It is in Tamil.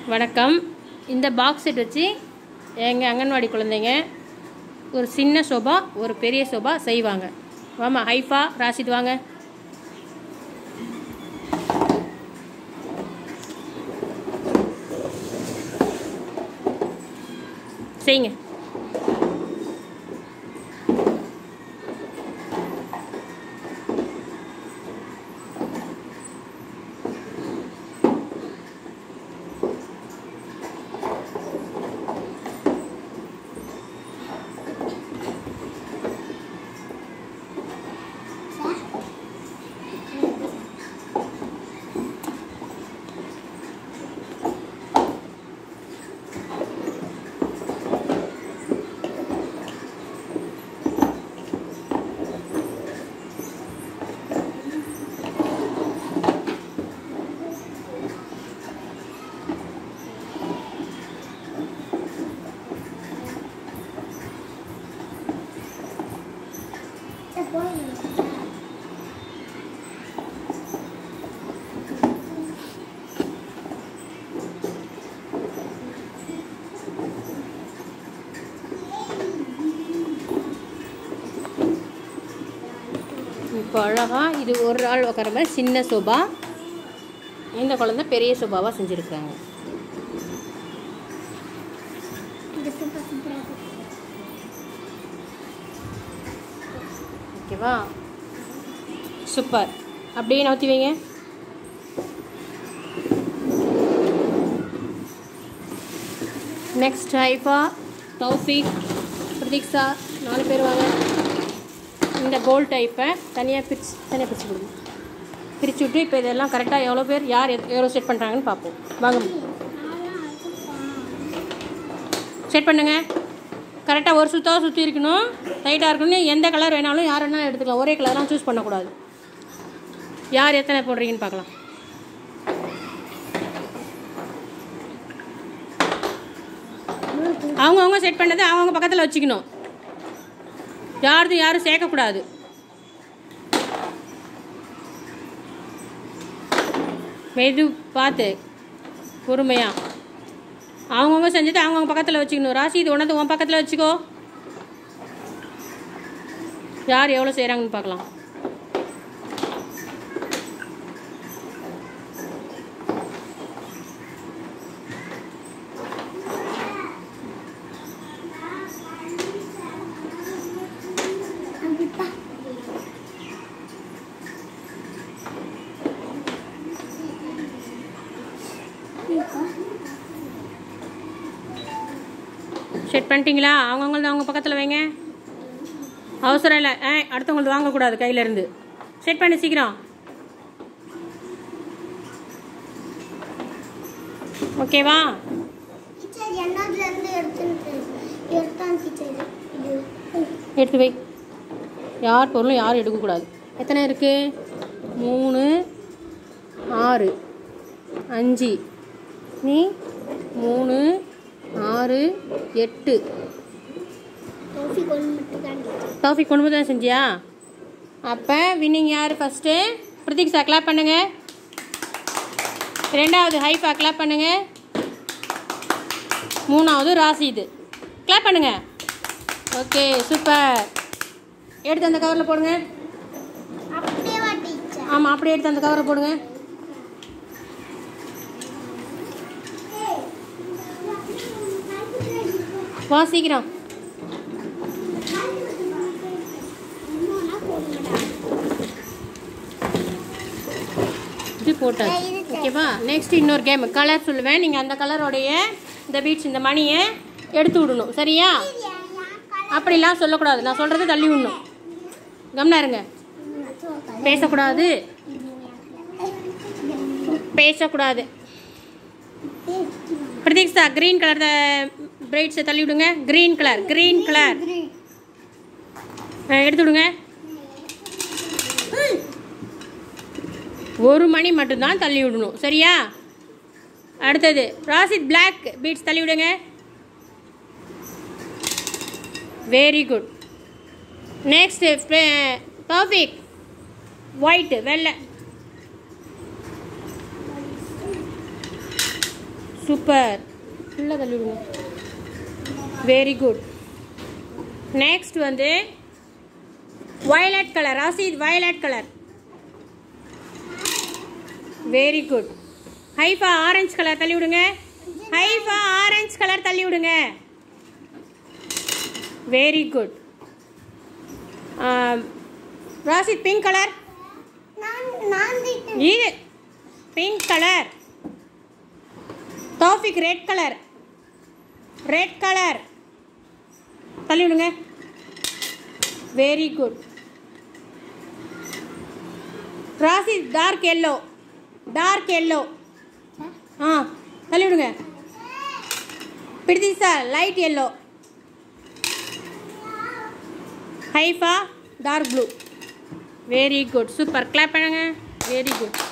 வணக்கம் இந்த பாக்ஸ் செட் வச்சு எங்கள் அங்கன்வாடி குழந்தைங்க ஒரு சின்ன சோபா ஒரு பெரிய சோபா செய்வாங்க வாமா ஹைஃபா ராஷித் வாங்க செய்யுங்க இப்போ அழகாக இது ஒரு ஆள் உட்கார மாதிரி சின்ன சோபா இந்த குழந்தை பெரிய சோபாவாக செஞ்சுருக்காங்க ஓகேவா சூப்பர் அப்படியே நவுத்தி வைங்க நெக்ஸ்ட் ஹைஃபா தௌஃபிக் பிரதீக்ஷா நாலு பேர் வாங்க இந்த கோல் டைப்பை தனியாக பிரிச்சு தனியாக பிரித்து கொடுங்க பிரித்து விட்டு இப்போ இதெல்லாம் கரெக்டாக எவ்வளோ பேர் யார் எத்- எவ்வளோ செட் பண்ணுறாங்கன்னு பார்ப்போம் வாங்க செட் பண்ணுங்க கரெக்டாக ஒரு சுத்தாக சுற்றி இருக்கணும் டைட்டாக இருக்கணும் எந்த கலர் வேணாலும் யார் வேணாலும் எடுத்துக்கலாம் ஒரே கலர்லாம் சூஸ் பண்ணக்கூடாது யார் எத்தனை போடுறீங்கன்னு பார்க்கலாம் அவங்கவுங்க செட் பண்ணதை அவங்கவுங்க பக்கத்தில் வச்சுக்கணும் யாருது யாரும் சேர்க்கக்கூடாது மெது பார்த்து பொறுமையா அவங்கவுங்க செஞ்சது அவங்கவுங்க பக்கத்தில் வச்சுக்கணும் ராசி இது ஒன்றது உன் பக்கத்தில் வச்சுக்கோ யார் எவ்வளோ செய்கிறாங்கன்னு பார்க்கலாம் செட் பண்ணிட்டீங்களா அவங்கவுங்களது அவங்க பக்கத்தில் வைங்க அவசரம் இல்லை ஏ அடுத்தவங்களது வாங்கக்கூடாது கையில இருந்து செட் பண்ணி சீக்கிரம் ஓகேவா டீச்சர் என்னதுல இருந்து எடுத்துட்டு எடுத்தான் டீச்சர் இது எடுத்து வை யார் பொருளும் யாரும் எடுக்கக்கூடாது எத்தனை இருக்குது மூணு ஆறு அஞ்சு நீ மூணு ஆறு எட்டு டோஃபி கொண்டு மட்டும் தான் டீச்சர் டாஃபிக் கொண்டு தான் செஞ்சியா அப்போ வின்னிங் யார் ஃபஸ்ட்டு பிரதீக்ஷா கிளாப் பண்ணுங்க ரெண்டாவது ஹைஃபா கிளாப் பண்ணுங்க மூணாவது ராசிது கிளாப் பண்ணுங்க ஓகே சூப்பர் எடுத்து அந்த கவரில் போடுங்க அப்படியே வா டீச்சர் ஆமாம் அப்படியே எடுத்து அந்த கவரை போடுங்க வா சீக்கிரம் இது போட்டாச்சு ஓகேவா நெக்ஸ்ட் இன்னொரு கேம் கலர் சொல்லுவேன் நீங்கள் அந்த கலரோடைய இந்த பீட்ஸ் இந்த மணியை எடுத்து விடணும் சரியா அப்படிலாம் சொல்லக்கூடாது நான் சொல்கிறது தள்ளி விடணும் கம்னா இருங்க பேசக்கூடாது பேசக்கூடாது பிரதீக்ஷா க்ரீன் கலர் பிரைட்ஸை தள்ளி விடுங்க க்ரீன் கலர் க்ரீன் கலர் எடுத்து விடுங்க ஒரு மணி மட்டும்தான் தள்ளி விடணும் சரியா அடுத்தது ராசித் பிளாக் பீட்ஸ் தள்ளி விடுங்க very good next topic white வெள்ளை சூப்பர் ஃபுல்லாக தள்ளி விடுங்க வெரி குட் நெக்ஸ்ட் வந்து violet colour Rashid violet colour very good Haifa orange colour தள்ளி விடுங்க ஹைஃபா ஆரஞ்சு கலர் தள்ளி விடுங்க very good Rashid pink colour நான் நான் திட்டேன். இது pink colour Taufiq red colour red colour தள்ளி விடுங்க வெரி குட் ராசி டார்க் எல்லோ டார்க் எல்லோ ஆ தள்ளி விடுங்க பிடிதி sir light yellow Haifa dark blue very good super clap பண்ணுங்க வெரி குட்